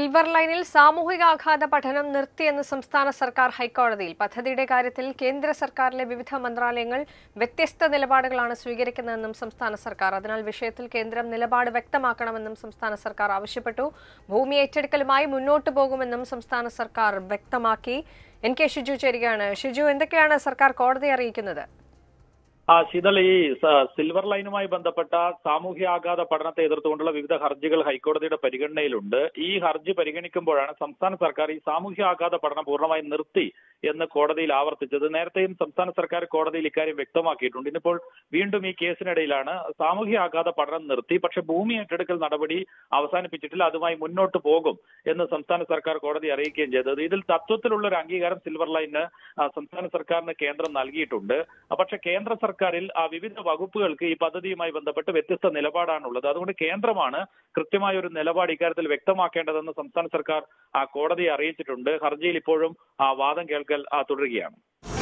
silver ലൈനിൽ സാമൂഹികാഘാത പഠനം നിർത്തിയെന്ന് സംസ്ഥാന സർക്കാർ ഹൈക്കോടതിയിൽ പദ്ധതിയുടെ കാര്യത്തിൽ കേന്ദ്ര സർക്കാരിലെ വിവിധ മന്ത്രാലയങ്ങൾ വ്യത്യസ്ത നിലപാടുകളാണ് സ്വീകരിക്കുന്നതെന്നും സംസ്ഥാന സർക്കാർ അതിനാൽ വിഷയത്തിൽ കേന്ദ്രം നിലപാട് വ്യക്തമാക്കണമെന്നും സംസ്ഥാന സർക്കാർ ആവശ്യപ്പെട്ടു ഭൂമി ഏറ്റെടുക്കലുമായി മുന്നോട്ടു പോകുമെന്നും സംസ്ഥാന സർക്കാർ വ്യക്തമാക്കി എൻ കെ ഷിജു ചേരുകയാണ് ഷിജു എന്തൊക്കെയാണ് സർക്കാർ കോടതിയെ അറിയിക്കുന്നത് ആ ശീതൾ ഈ സ- സിൽവർ ലൈനുമായി ബന്ധപ്പെട്ട സാമൂഹ്യ ആഘാത പഠനത്തെ എതിർത്തുകൊണ്ടുള്ള വിവിധ ഹർജികൾ ഹൈക്കോടതിയുടെ പരിഗണനയിലുണ്ട് ഈ ഹർജി പരിഗണിക്കുമ്പോഴാണ് സംസ്ഥാന സർക്കാർ ഈ സാമൂഹ്യ ആഘാത പഠനം പൂർണ്ണമായി നിർത്തി എന്ന് കോടതിയിൽ ആവർത്തിച്ചത് നേരത്തെയും സംസ്ഥാന സർക്കാർ കോടതിയിൽ ഇക്കാര്യം വ്യക്തമാക്കിയിട്ടുണ്ട് ഇന്നിപ്പോൾ വീണ്ടും ഈ കേസിനിടയിലാണ് സാമൂഹ്യ ആഘാത പഠനം നിർത്തി പക്ഷെ ഭൂമി ഏറ്റെടുക്കൽ നടപടി അവസാനിപ്പിച്ചിട്ടില്ല അതുമായി മുന്നോട്ട് പോകും എന്ന് സംസ്ഥാന സർക്കാർ കോടതി അറിയിക്കുകയും ചെയ്തത് ഇതിൽ തത്വത്തിലുള്ള ഒരു അംഗീകാരം സിൽവർ ലൈനിന് ആ, സംസ്ഥാന സർക്കാരിന് കേന്ദ്രം നൽകിയിട്ടുണ്ട് ആ, പക്ഷെ കേന്ദ്ര സർക്കാരിൽ ആ വിവിധ വകുപ്പുകൾക്ക് ഈ പദ്ധതിയുമായി ബന്ധപ്പെട്ട് വ്യത്യസ്ത നിലപാടാണുള്ളത് അതുകൊണ്ട് കേന്ദ്രമാണ് കൃത്യമായ ഒരു നിലപാട് ഇക്കാര്യത്തിൽ വ്യക്തമാക്കേണ്ടതെന്ന് സംസ്ഥാന സർക്കാർ ആ കോടതിയെ അറിയിച്ചിട്ടുണ്ട് ഹർജിയിൽ ഇപ്പോഴും ആ വാദം കേൾക്കൽ ആ, തുടരുകയാണ്